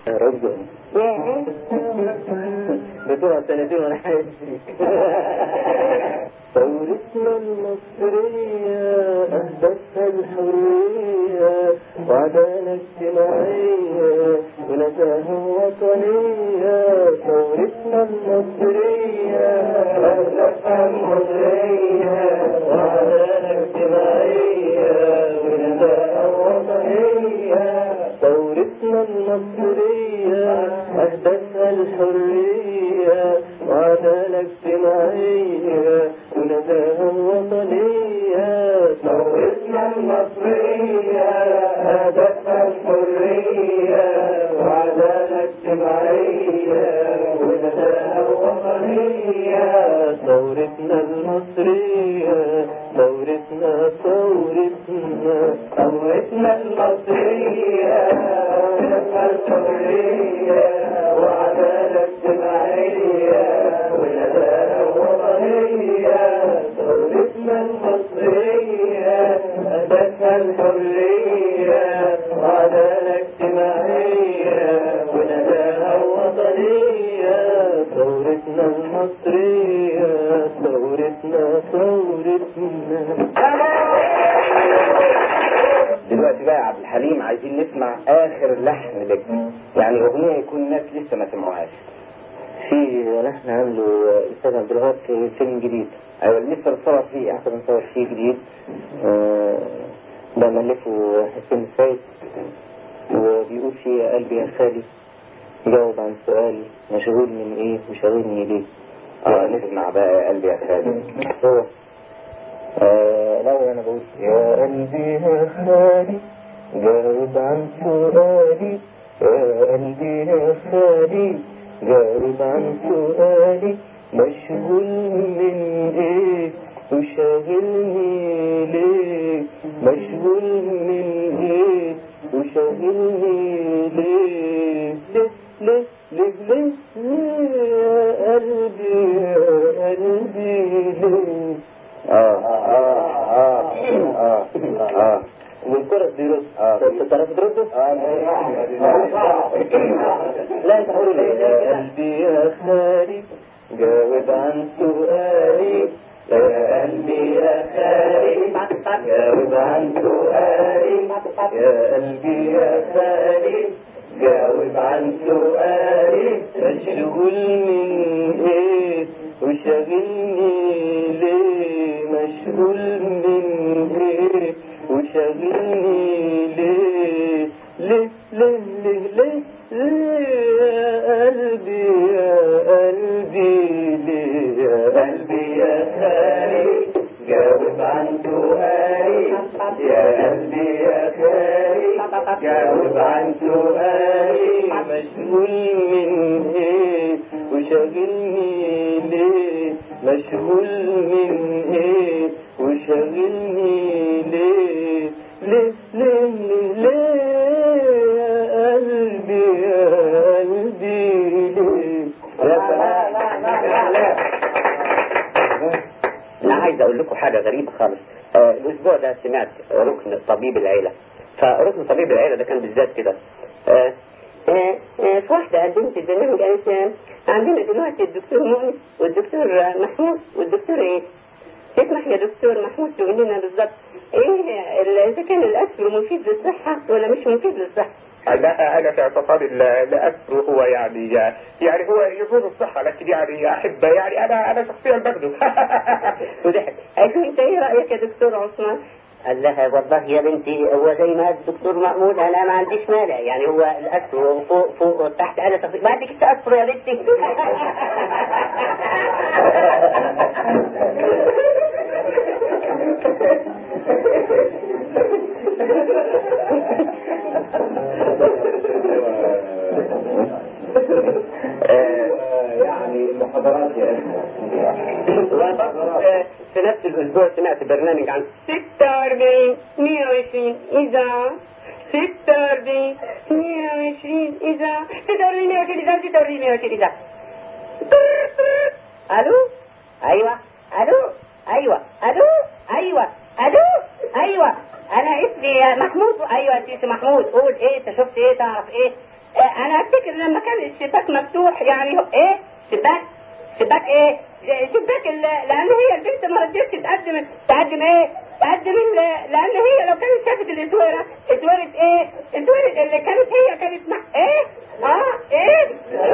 يا رب ياه بتوع سنتين وانا حاسس ثورتنا المصرية أهدافها الحرية وعدالة اجتماعية ونزاهة وطنية ثورتنا المصرية أهدافها الحرية وعدالة اجتماعية ونزاهة وطنية ثورتنا المصرية أهدافها الحرية وعدالة اجتماعية ونزاهة وطنية ثورتنا المصرية أهدافها الحرية وعدالة اجتماعية ونزاهة وطنية ثورتنا المصرية ثورتنا ثورتنا ثورتنا المصرية أهدافها الحرية وعدالة اجتماعية ونزاهة وطنية ثورتنا المصرية أهدافها الحرية وعدالة اجتماعية ونزاهة وطنية ثورتنا المصرية ثورتنا ثورتنا دلوقتي بقى يا عبد الحليم عايزين نسمع اخر لحن لك يعني اغنيه يكون الناس لسه ما سمعوهاش في لحن عامله الأستاذ عبد الوهاب في فيلم جديد ايوه لسه بتصور فيه يعني لسه بنصور فيه جديد آه، ده ملفه حسين السيد وبيقول فيه يا قلبي يا خالي جاوب عن سؤالي مشغول من ايه وشاغلني ليه اه نسمع بقى يا قلبي يا خالد هو آه، الأول أنا بقول يا قلبي يا خالي جاوب عن سؤالي يا قلبي يا خالي جاوب عن سؤالي مشغول من ايه وشاغلني ليه مشغول من ايه وشاغلني ليه ليه ليه ليه ليه يا قلبي يا قلبي ليه اه اه اه اه اه والكرة بيرد آه. انت تعرف ترد؟ لا انت حر يا قلبي يا خالي جاوب عن سؤالي يا قلبي يا خالي جاوب عن سؤالي يا قلبي يا خالي جاوب عن سؤالي مشغول من ايه وشاغلني ليه مشغول من ايه وشاغلني ليه ليه ليه ليه ليه ليه يا قلبي يا قلبي ليه يا قلبي يا خالي جاوب عن سؤالي يا قلبي يا خالي جاوب عن سؤالي مشغول من ايه وشاغلني ليه مشغول من ايه وشاغلني ليه ليه ليه ليه ليه يا قلبي يا قلبي ليه يا انا عايز اقول لكم حاجه غريبه خالص آه الاسبوع ده سمعت ركن طبيب العيله فركن طبيب العيله ده كان بالذات كده آه آه آه في واحده قدمت البرنامج قالت آه، عندنا دلوقتي الدكتور مؤنس والدكتور آه، محمود والدكتور ايه؟ تسمح يا دكتور محمود تقول لنا بالظبط ايه ال- اذا كان الاكل مفيد للصحه ولا مش مفيد للصحه؟ لا انا في اعتقادي لا لا اكثر هو يعني يعني هو يضر الصحه لكن يعني احب يعني انا انا شخصيا باخده وضحك قالت له انت ايه رايك يا دكتور عثمان؟ قال لها والله يا بنتي هو زي ما قال الدكتور محمود انا ما عنديش مانع يعني هو الاكل فوق فوق وتحت انا تفضل ما عندك تاثر يا بنتي يعني محاضرات يا اخوة في نفس الاسبوع سمعت برنامج عن 46 120 اذاعه 46 120 اذاعه 46 120 اذاعه 46 120 اذاعه الو ايوه الو ايوه الو ايوه الو ايوه انا اسمي محمود ايوه انت اسمي محمود قول ايه انت شفت ايه تعرف ايه آه، انا افتكر لما كان الشباك مفتوح يعني هو- ايه شباك شباك ايه شباك ال- لان هي البنت ما رضيتش تقدم تقدم ايه تقدم ال- لان هي لو كانت شافت الاسوره اسوره ايه اسوره اللي كانت هي كانت مع ايه اه ايه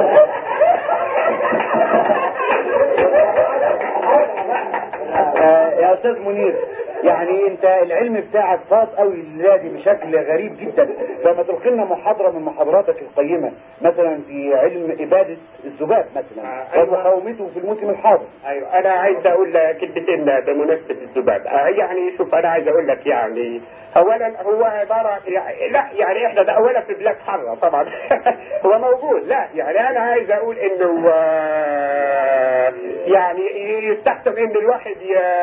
آه، يا استاذ منير يعني انت العلم بتاعك فاض قوي الليله دي بشكل غريب جدا لما تلقي لنا محاضره من محاضراتك القيمه مثلا في علم اباده الذباب مثلا آه، أيوة. ومقاومته في الموسم الحاضر ايوه انا عايز اقول كلمتين بمناسبه الذباب آه، يعني شوف انا عايز اقول لك يعني اولا هو عباره يعني لا يعني احنا ده اولا في بلاد حره طبعا هو موجود لا يعني انا عايز اقول انه آه، يعني يستحسن ان الواحد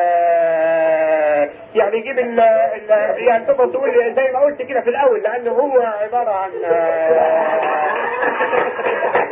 ي- يعني يجيب ال ال- يعني تقدر تقول زي ما قلت كده في الاول لانه هو عباره عن آه،